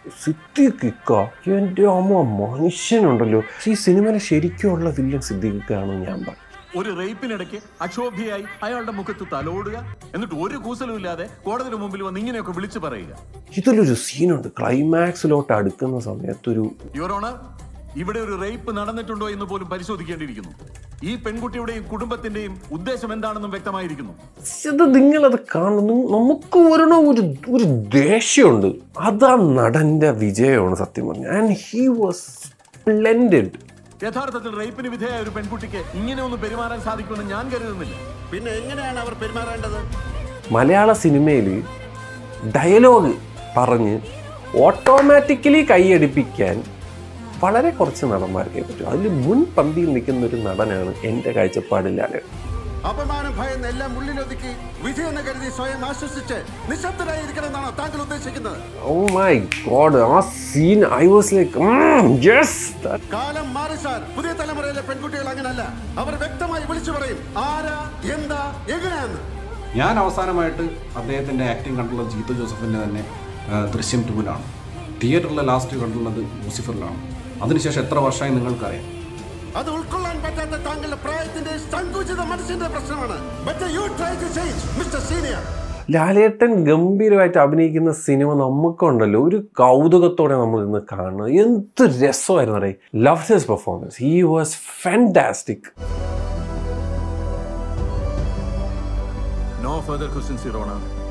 സിദ്ദീഖിക്ക എൻ്റെ അമ്മ മനുഷ്യനുണ്ടല്ലോ ഈ സിനിമയിലെ ശരിക്കുമുള്ള വില്ലൻ സിദ്ദീഖാണ് ഞാൻ പറയും ഒരു റേപ്പിനിടയ്ക്ക് അക്ഷോഭ്യയായി അയാളുടെ മുഖത്ത് തലോടുക എന്നിട്ട് ഒരു കൂസലും ഇല്ലാതെ കോടതിയുടെ മുമ്പിൽ വന്ന് ഇങ്ങനെയൊക്കെ വിളിച്ചു പറയുക ഇതിലൊരു സീനുണ്ട് ക്ലൈമാക്സിലോട്ട് അടുക്കുന്ന സമയത്തൊരു യുവറോണർ ഇവിടെ ഒരു റേപ്പ് നടന്നിട്ടുണ്ടോ എന്ന് പോലും പരിശോധിക്കേണ്ടിയിരിക്കുന്നു ഈ പെൺകുട്ടിയുടെയും കുടുംബത്തിന്റെയും ഉദ്ദേശം എന്താണെന്നും വ്യക്തമായിരിക്കുന്നു ഇത് നിങ്ങളത് കാണുന്നു നമുക്ക് വരണ ഒരു ഒരു ദേഷ്യമുണ്ട് അതാ നടന്റെ വിജയമാണ് സത്യം പറഞ്ഞ ആൻഡ് ഹി വാസ് സ്പ്ലെൻഡഡ് യഥാർത്ഥത്തിൽ റേപ്പിന് വിധേയ ഒരു പെൺകുട്ടിക്ക് ഇങ്ങനെ ഒന്ന് പെരുമാറാൻ സാധിക്കുമെന്ന് ഞാൻ കരുതുന്നില്ല പിന്നെ എങ്ങനെയാണ് അവർ പെരുമാറേണ്ടത് മലയാള സിനിമയിൽ ഡയലോഗ് പറഞ്ഞ് ഓട്ടോമാറ്റിക്കലി കൈയടിപ്പിക്കാൻ വളരെ കുറച്ച് നടന്മാർക്കേ പറ്റും അതിൽ മുൻപന്തിയിൽ നിൽക്കുന്ന ഒരു നടനാണ് എൻ്റെ കാഴ്ചപ്പാടിലാണ് അപമാനം ഭയന്ന് എല്ലാം ഉള്ളിലൊതുക്കി വിജയെന്ന് കരുതി സ്വയം ആശ്വസിച്ച് നിശബ്ദരായിരിക്കണമെന്നാണോ താങ്കൾ ഉദ്ദേശിക്കുന്നത് ഓ മൈ ഗോഡ് ആ scene I was like yes കാലം മാറി സാർ പുതിയ തലമുറയിലെ പെൺകുട്ടികൾ അങ്ങനല്ല അവർ വ്യക്തമായി വിളിച്ചു പറയും ആരാ എന്താ എങ്ങനെയാന്ന് ഞാൻ അവസാനമായിട്ട് അദ്ദേഹത്തിൻ്റെ ആക്ടിങ് കണ്ടുള്ളത് ജീത്തു ജോസഫിൻ്റെ തന്നെ ആ, ദൃശ്യം ടൂവിലാണ് തിയേറ്ററിലെ ലാസ്റ്റ് കണ്ടുള്ളത് ലൂസിഫറിലാണ് അതിനുശേഷം എത്ര വർഷമായി നിങ്ങൾക്കറിയാം അത് ഉൾക്കൊള്ളാൻ പറ്റാത്ത താങ്കളുടെ പ്രായത്തിന്റെ സങ്കുചിത മനസ്സിന്റെ പ്രശ്നമാണ് but you try to change mister senior ലാലേട്ടൻ ഗംഭീരമായിട്ട് അഭിനയിക്കുന്ന സിനിമ നമുക്കുണ്ടല്ലോ ഒരു കൗതുകത്തോടെ നമ്മൾ ഇന്ന് കാണുന്നത് എന്ത് രസമായിരുന്നു അറിയാം love his performance he was fantastic no further questions your honour